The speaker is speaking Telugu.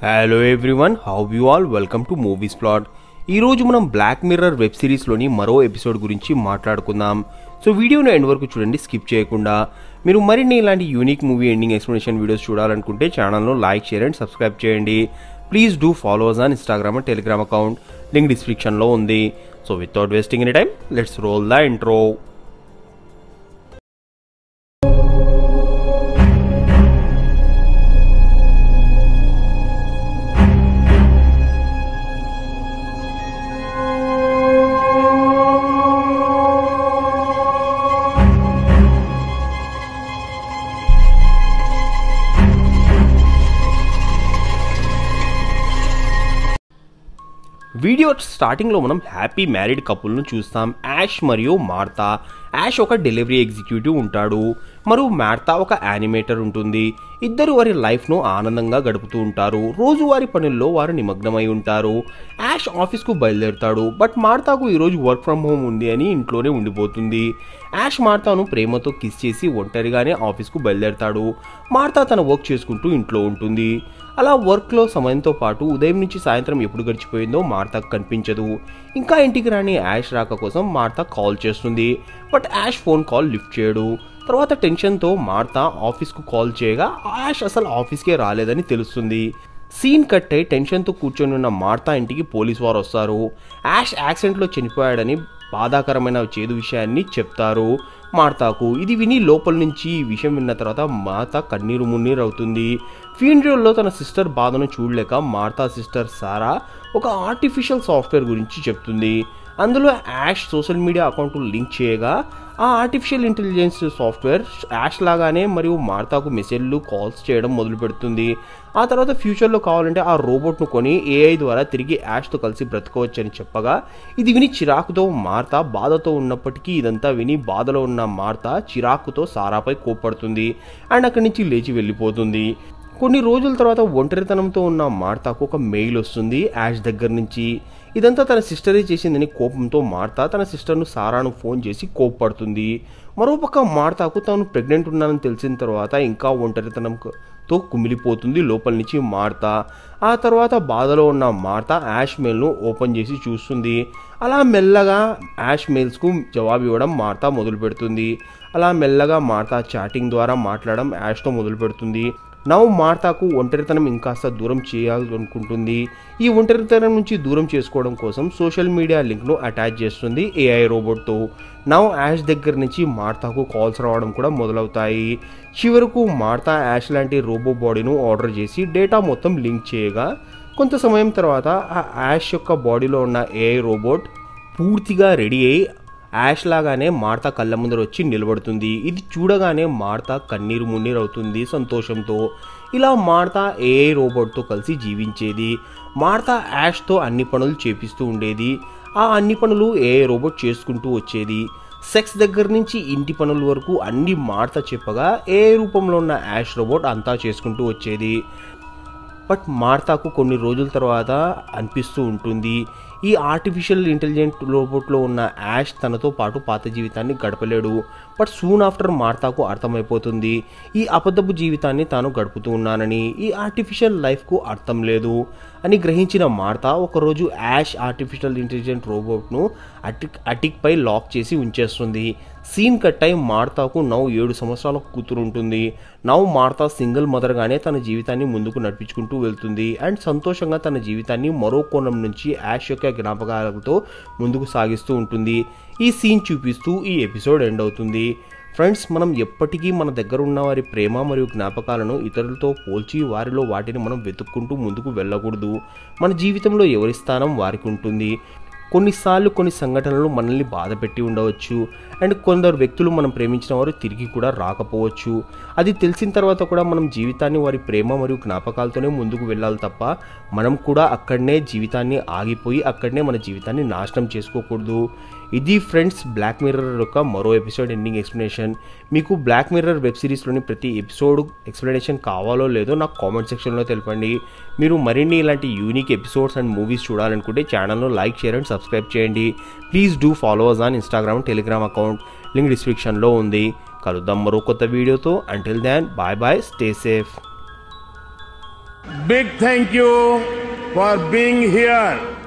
Hello everyone how you all welcome to movies plot ఈరోజు మనం బ్లాక్ మిర్రర్ వెబ్ సిరీస్లోని మరో ఎపిసోడ్ గురించి మాట్లాడుకుందాం సో వీడియోని ఎండ్ వరకు చూడండి స్కిప్ చేయకుండా మీరు మరిన్ని ఇలాంటి unique movie ending explanation videos చూడాలనుకుంటే ఛానల్ను లైక్ షేర్ అండ్ సబ్స్క్రైబ్ చేయండి please do followers on Instagram and Telegram account link డిస్క్రిప్షన్లో ఉంది so without wasting any time let's roll the intro video స్టార్టింగ్లో మనం హ్యాపీ మ్యారీడ్ కపుల్ను చూస్తాం యాష్ మరియు మార్తా యాష్ ఒక డెలివరీ ఎగ్జిక్యూటివ్ ఉంటాడు మరియు మార్తా ఒక యానిమేటర్ ఉంటుంది ఇద్దరు వారి లైఫ్ను ఆనందంగా గడుపుతూ ఉంటారు రోజువారీ పనుల్లో వారు నిమగ్నమై ఉంటారు యాష్ ఆఫీస్కు బయలుదేరుతాడు బట్ మార్తాకు ఈరోజు వర్క్ ఫ్రమ్ హోమ్ ఉంది అని ఇంట్లోనే ఉండిపోతుంది యాష్ మార్తాను ప్రేమతో కిస్ చేసి ఒంటరిగానే ఆఫీస్కు బయలుదేరుతాడు మార్తా తన వర్క్ చేసుకుంటూ ఇంట్లో ఉంటుంది అలా వర్క్లో సమయంతో పాటు ఉదయం నుంచి సాయంత్రం ఎప్పుడు గడిచిపోయిందో మార్తాకు కనిపించదు ఇంకా ఇంటికి రాని యాష్ రాక కోసం మార్తా కాల్ చేస్తుంది but Ash phone call lift చేయడు తర్వాత టెన్షన్తో మార్తా ఆఫీస్కు కాల్ చేయగా యాష్ అసలు ఆఫీస్కే రాలేదని తెలుస్తుంది సీన్ కట్ అయి టెన్షన్తో కూర్చొని ఉన్న మార్తా ఇంటికి పోలీస్ వారు వస్తారు యాష్ యాక్సిడెంట్లో చనిపోయాడని బాధాకరమైన చేదు విషయాన్ని చెప్తారు మార్తాకు ఇది విని లోపల నుంచి ఈ విషయం విన్న తర్వాత మార్తా కన్నీరు మున్నీరు అవుతుంది ఫీన్డ్రియల్లో తన సిస్టర్ బాధను చూడలేక మార్తా సిస్టర్ సారా ఒక ఆర్టిఫిషియల్ సాఫ్ట్వేర్ గురించి చెప్తుంది అందులో Ash social media account link చేయగా ఆ ఆర్టిఫిషియల్ ఇంటెలిజెన్స్ సాఫ్ట్వేర్ యాష్ లాగానే మరియు మార్తాకు మెసేజ్లు కాల్స్ చేయడం మొదలు పెడుతుంది ఆ తర్వాత ఫ్యూచర్లో కావాలంటే ఆ రోబోట్ను కొని ఏఐ ద్వారా తిరిగి యాష్తో కలిసి బ్రతకవచ్చని చెప్పగా ఇది విని చిరాకుతో మార్తా బాధతో ఉన్నప్పటికీ ఇదంతా విని బాధలో ఉన్న మార్తా చిరాకుతో సారాపై కోప్పడుతుంది అండ్ అక్కడి నుంచి లేచి వెళ్ళిపోతుంది కొన్ని రోజుల తర్వాత ఒంటరితనంతో ఉన్న మార్తాకు ఒక మెయిల్ వస్తుంది యాష్ దగ్గర నుంచి ఇదంతా తన సిస్టరే చేసిందని కోపంతో మార్తా తన సిస్టర్ను సారాను ఫోన్ చేసి కోప్పడుతుంది మరోపక్క మార్తాకు తాను ప్రెగ్నెంట్ ఉన్నానని తెలిసిన తర్వాత ఇంకా ఒంటరితనంతో కుమిలిపోతుంది లోపల నుంచి మార్తా ఆ తర్వాత బాధలో ఉన్న మార్తా యాష్ మెయిల్ను ఓపెన్ చేసి చూస్తుంది అలా మెల్లగా యాష్ మెయిల్స్కు జవాబు ఇవ్వడం మార్తా మొదలు పెడుతుంది అలా మెల్లగా మార్తా చాటింగ్ ద్వారా మాట్లాడడం యాష్తో మొదలు పెడుతుంది నవ్ మార్తాకు ఒంటరితనం ఇంకాస్త దూరం చేయాలనుకుంటుంది ఈ ఒంటరితనం నుంచి దూరం చేసుకోవడం కోసం సోషల్ మీడియా లింక్ను అటాచ్ చేస్తుంది ఏఐ రోబోట్తో నవ్ యాష్ దగ్గర నుంచి మార్తాకు కాల్స్ రావడం కూడా మొదలవుతాయి చివరకు మార్తా యాష్ లాంటి రోబో బాడీను ఆర్డర్ చేసి డేటా మొత్తం లింక్ చేయగా కొంత సమయం తర్వాత ఆ యాష్ యొక్క బాడీలో ఉన్న ఏఐ రోబోట్ పూర్తిగా రెడీ అయి యాష్ లాగానే మార్తా కళ్ళ ముందర వచ్చి నిలబడుతుంది ఇది చూడగానే మార్తా కన్నీరు మున్నీరు అవుతుంది సంతోషంతో ఇలా మార్తా ఏఐ రోబోట్తో కలిసి జీవించేది మార్తా యాష్తో అన్ని పనులు చేపిస్తూ ఉండేది ఆ అన్ని పనులు ఏఐ రోబోట్ చేసుకుంటూ వచ్చేది సెక్స్ దగ్గర నుంచి ఇంటి పనుల వరకు అన్ని మార్తా చెప్పగా ఏ రూపంలో ఉన్న యాష్ రోబోట్ అంతా చేసుకుంటూ వచ్చేది బట్ మార్తాకు కొన్ని రోజుల తర్వాత అనిపిస్తూ ఉంటుంది ఈ ఆర్టిఫిషియల్ ఇంటెలిజెంట్ రోబోట్లో ఉన్న యాష్ తనతో పాటు పాత జీవితాన్ని గడపలేడు బట్ సూన్ ఆఫ్టర్ మార్తాకు అర్థమైపోతుంది ఈ అబద్ధపు జీవితాన్ని తాను గడుపుతూ ఉన్నానని ఈ ఆర్టిఫిషియల్ లైఫ్కు అర్థం లేదు అని గ్రహించిన మార్తా ఒకరోజు యాష్ ఆర్టిఫిషియల్ ఇంటెలిజెంట్ రోబోట్ను అటిక్ అటిక్పై లాక్ చేసి ఉంచేస్తుంది సీన్ కట్ అయి మార్తాకు నవ్వు ఏడు సంవత్సరాల కూతురు ఉంటుంది నవ్వు మార్తా సింగిల్ మదర్గానే తన జీవితాన్ని ముందుకు నడిపించుకుంటూ వెళ్తుంది అండ్ సంతోషంగా తన జీవితాన్ని మరో కోణం నుంచి యాష్ యొక్క జ్ఞాపకాలతో ముందుకు సాగిస్తూ ఉంటుంది ఈ సీన్ చూపిస్తూ ఈ ఎపిసోడ్ ఎండ్ అవుతుంది ఫ్రెండ్స్ మనం ఎప్పటికీ మన దగ్గర ఉన్న వారి ప్రేమ మరియు జ్ఞాపకాలను ఇతరులతో పోల్చి వారిలో వాటిని మనం వెతుక్కుంటూ ముందుకు వెళ్ళకూడదు మన జీవితంలో ఎవరి స్థానం వారికి ఉంటుంది కొన్నిసార్లు కొన్ని సంఘటనలు మనల్ని బాధ పెట్టి ఉండవచ్చు అండ్ కొందరు వ్యక్తులు మనం ప్రేమించిన వారు తిరిగి కూడా రాకపోవచ్చు అది తెలిసిన తర్వాత కూడా మనం జీవితాన్ని వారి ప్రేమ మరియు జ్ఞాపకాలతోనే ముందుకు వెళ్ళాలి తప్ప మనం కూడా అక్కడనే జీవితాన్ని ఆగిపోయి అక్కడనే మన జీవితాన్ని నాశనం చేసుకోకూడదు ఇది ఫ్రెండ్స్ బ్లాక్ మిర్రర్ యొక్క మరో ఎపిసోడ్ ఎండింగ్ ఎక్స్ప్లెనేషన్ మీకు బ్లాక్ మిర్రర్ వెబ్ సిరీస్లోని ప్రతి ఎపిసోడ్ ఎక్స్ప్లెనేషన్ కావాలో లేదో నాకు కామెంట్ సెక్షన్లో తెలపండి మీరు మరిన్ని ఇలాంటి యూనిక్ ఎపిసోడ్స్ అండ్ మూవీస్ చూడాలనుకుంటే ఛానల్ను లైక్ షేర్ అండ్ సబ్స్క్రైబ్ చేయండి please do followers on Instagram Telegram account link డిస్క్రిప్షన్లో ఉంది కలుద్దాం మరో కొత్త వీడియోతో until then bye bye stay safe Big thank you for being here.